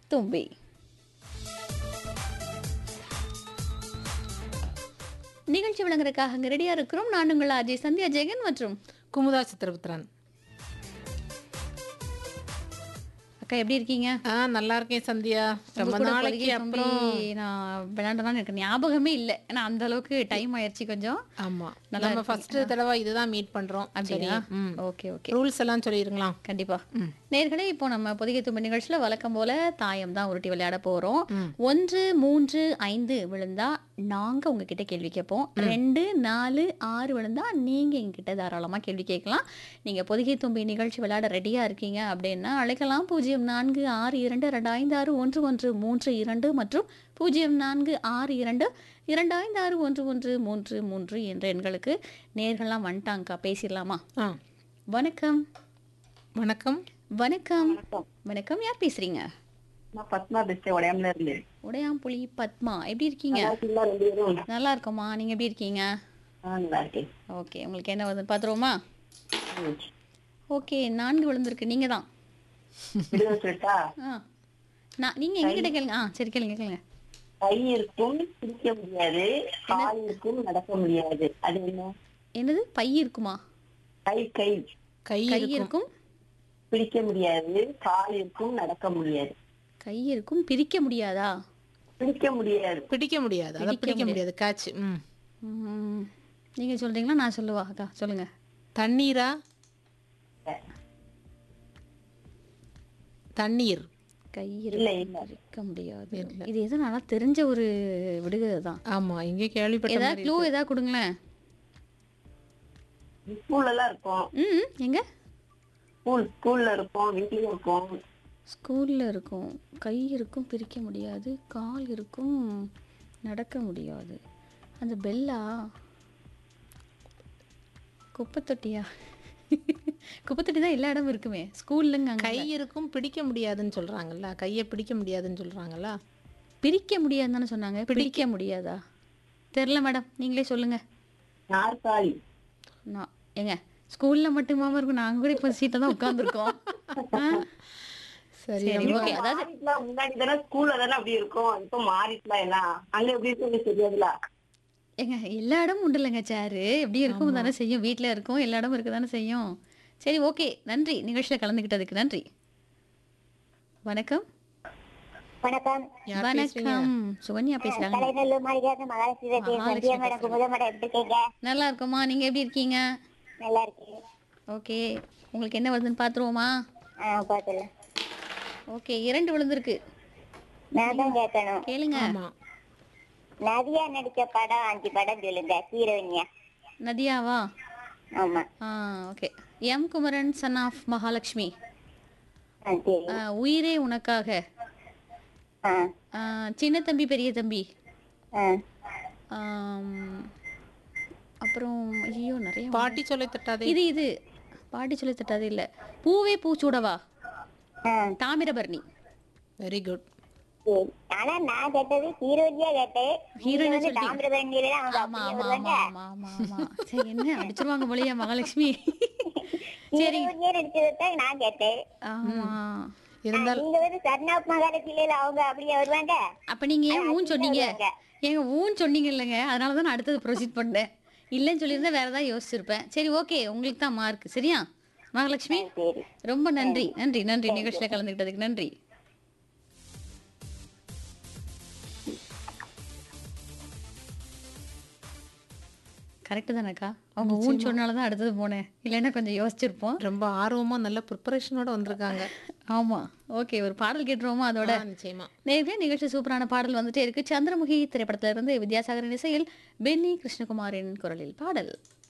தும்பி நிகழ்ச்சி வழங்குறதுக்காக அங்கே ரெடியாக இருக்கிறோம் நான் உங்கள் அஜய் சந்தியா ஜெகன் மற்றும் குமுதா சித்திரபுத்திரன் அக்கா எப்படி இருக்கீங்க ஆ நல்லா இருக்கேன் சந்தியா ரொம்ப உங்க கூட நாளைக்கு பொதிகை தும்பி அப்புறம் நான் விளையாண்டதான் எனக்கு ஞாபகமே இல்லை ஏன்னா அந்த அளவுக்கு டைம் ஆயிடுச்சு கொஞ்சம் ஆமா நல்லா நம்ம ஃபர்ஸ்ட் தடவை இதுதான் மீட் பண்றோம் அப்படியா ம் ஓகே ஓகே ரூல்ஸ் எல்லாம் சொல்லிருங்களா கண்டிப்பா நேர்களே இப்போ நம்ம பொதிகை தும்பி நிகழ்ச்சியில வழக்கம் போல தாயம் தான் உருட்டி விளையாட போறோம் ஒன்று மூன்று ஐந்து விழுந்தா நாங்க உங்ககிட்ட கேள்வி கேட்போம் ரெண்டு நாலு ஆறு விழுந்தா நீங்க எங்ககிட்ட தாராளமா கேள்வி கேட்கலாம் நீங்க பொதிகை தும்பி நிகழ்ச்சி விளையாட ரெடியா இருக்கீங்க அப்படின்னா அழைக்கலாம் பூஜ்ஜியம் நான்கு ஆறு இரண்டு ரெண்டு ஐந்து ஆறு ஒன்று ஒன்று மூன்று இரண்டு மற்றும் பூஜ்ஜியம் நான்கு ஆறு இரண்டு இரண்டு ஐந்து ஆறு ஒன்று ஒன்று மூன்று மூன்று என்ற எண்களுக்கு நேர்கள்லாம் வந்துட்டாங்கக்கா பேசிடலாமா ஆ வணக்கம் வணக்கம் வணக்கம் வணக்கம் யார் பேசுறீங்க நான் பத்மா பேசுறேன் உடையாமல இருந்து உடையாம்புலி பத்மா எப்படி இருக்கீங்க நல்லா ரெண்டு பேரும் நல்லா இருக்கோமா நீங்க எப்படி இருக்கீங்க ஆ, நல்லா இருக்கேன் ஓகே உங்களுக்கு என்ன வருதுன்னு பார்த்துருவோமா ம். ஓகே நான்கு விழுந்திருக்கு நீங்க தான் விடுதலை சொல்லிட்டா ஆ நான் நீங்க எங்ககிட்ட கேளுங்க ஆ சரி கேளுங்க கேளுங்க கை இருக்கும் பிடிக்க முடியாது கால் இருக்கும் நடக்க முடியாது அது என்ன என்னது பை இருக்குமா கை கை கை கை இருக்கும் பிடிக்க முடியாது கால் இருக்கும் நடக்க முடியாது கை இருக்கும் பிரிக்க முடியாதா பிடிக்க முடியாது பிடிக்க முடியாது அதை பிடிக்க முடியாது காச்சு ம் ம், நீங்க சொல்றீங்களா நான் சொல்லுவா அக்கா சொல்லுங்க தண்ணீரா தண்ணீர் கை இல்ல இருக்கும் இல்ல பிரிக்க முடியாது இது எது நல்லா தெரிஞ்ச ஒரு விடுகதை தான் ஆமா எங்கே கேள்விப்பட்ட ஏதாவது மாதிரி க்ளூ ஏதாவது கொடுங்களேன் ஸ்கூல்ல எல்லாம் இருக்கும் ம் எங்க ஸ்கூல் ஸ்கூல்ல இருக்கும் வீட்லயும் இருக்கும் ஸ்கூல்ல இருக்கும் கை இருக்கும் பிரிக்க முடியாது கால் இருக்கும் நடக்க முடியாது அந்த பெல்லா குப்பைத்தொட்டியா குப்பைத்தொட்டி தான் எல்லா இடமும் இருக்குமே ஸ்கூல்லங்க அங்க கை இருக்கும் பிடிக்க முடியாதுன்னு சொல்றாங்கல்ல கையை பிடிக்க முடியாதுன்னு சொல்றாங்கல்ல பிரிக்க முடியாதுன்னு தானே சொன்னாங்க பிடிக்க முடியாதா தெரில மேடம் நீங்களே சொல்லுங்க நாற்காலி நான் ஏங்க ஸ்கூல்ல மட்டுமா இருக்கும் நாங்க கூட இப்போ சீட்டில் தான் உட்காந்துருக்கோம் சரி சரி ஓகே அதாவது மாறிட்டுலாம் முன்னாடி தானே ஸ்கூல்ல தானே அப்படி இருக்கும் இப்ப மாறிட்டுலாம் எல்லாம் அங்க எப்படி சொல்லி தெரியாதுல ஏங்க எல்லா இடமும் உண்டு இல்லைங்க சேரு எப்படி இருக்கும் தானே செய்யும் வீட்டில் இருக்கும் எல்லா இடமும் இருக்க தானே செய்யும் சரி ஓகே நன்றி நிகழ்ச்சியில் கலந்துக்கிட்டதுக்கு நன்றி வணக்கம் வணக்கம் யார் பேசுறீங்க வணக்கம் சுகன்யா பேசுறாங்க தலைநல்லூர் மாளிகை மகாலட்சுமி பேசுறேன் மகாலட்சுமி சந்தியா மேடம் குமுத மேடம் எப்படி இருக்கீங்க நல்லா இருக்கோமா நீங்க எப்படி இருக்கீங்க நல்லா இருக்கு ஓகே உங்களுக்கு என்ன வருதுன்னு பார்த்துருவோமா ஆ பாத்துல ஓகே இரண்டு விழுந்திருக்கு நான் தான் கேட்கணும் கேளுங்க ஆமா நதியா நடிச்ச படம் அஞ்சு படம் சொல்லுங்க ஹீரோயினியா நதியாவா ஆமா ஆ okay M Kumaran son of Mahalakshmi ஆ சரி ஆ, உயிரே உனக்காக ஆ ஆ, சின்ன தம்பி பெரிய தம்பி ஆ ஆம், அப்புறம் ஐயோ நிறைய பாட்டி சொல்லை தட்டாதே இது இது பாட்டி சொல்லி தட்டாது இல்ல பூவே பூச்சூடவா ஆ தாமிரபரணி வெரி குட் சரி ஆனா நான் கேட்டது ஹீரோயினியா கேட்டேன் ஹீரோயினை ஹீரோயின் வந்து சொல்லிட்டீங்க. தாமிரபரணியில அவங்க ஆமா அப்படியே ஆமா வருவாங்க ஆமா ஆமா ஆமா ஆமா சரி என்ன அடிச்சிருவாங்க போலயா மகாலட்சுமி சரி ஹீரோயினியா நடிச்சதை தான் நான் கேட்டேன் ஆமா இருந்தால் நீங்க வந்து சர்ணாப் மகாலட்சுமியில அவங்க அப்படியே வருவாங்க அப்ப நீங்க ஏன் ஊன் சொன்னீங்க வருவாங்க. ஏங்க ஊன் சொன்னீங்க இல்லைங்க அதனால தான் நான் அடுத்தது ப்ரொசீட் பண்ணேன் இல்லைன்னு சொல்லியிருந்தா வேற ஏதாவது யோசிச்சிருப்பேன் சரி ஓகே உங்களுக்கு தான் மார்க் சரியா மகாலட்சுமி சரி ரொம்ப நன்றி நன்றி நன்றி நிகழ்ச்சியில் கலந்துக்கிட்டதுக்கு நன்றி கரெக்டு தானேக்கா அவங்க ஊன் சொன்னால தான் அடுத்தது போனேன் இல்லைன்னா கொஞ்சம் யோசிச்சிருப்போம் ரொம்ப ஆர்வமா நல்ல ப்ரிப்பரேஷனோட வந்திருக்காங்க ஆமா ஓகே ஒரு பாடல் கேட்டுருவோமா அதோட ஆ, நிச்சயமா நேர்களே நிகழ்ச்சி சூப்பரான பாடல் வந்துட்டே இருக்கு சந்திரமுகி திரைப்படத்திலிருந்து வித்யாசாகரின் இசையில் பென்னி கிருஷ்ணகுமாரின் குரலில் பாடல்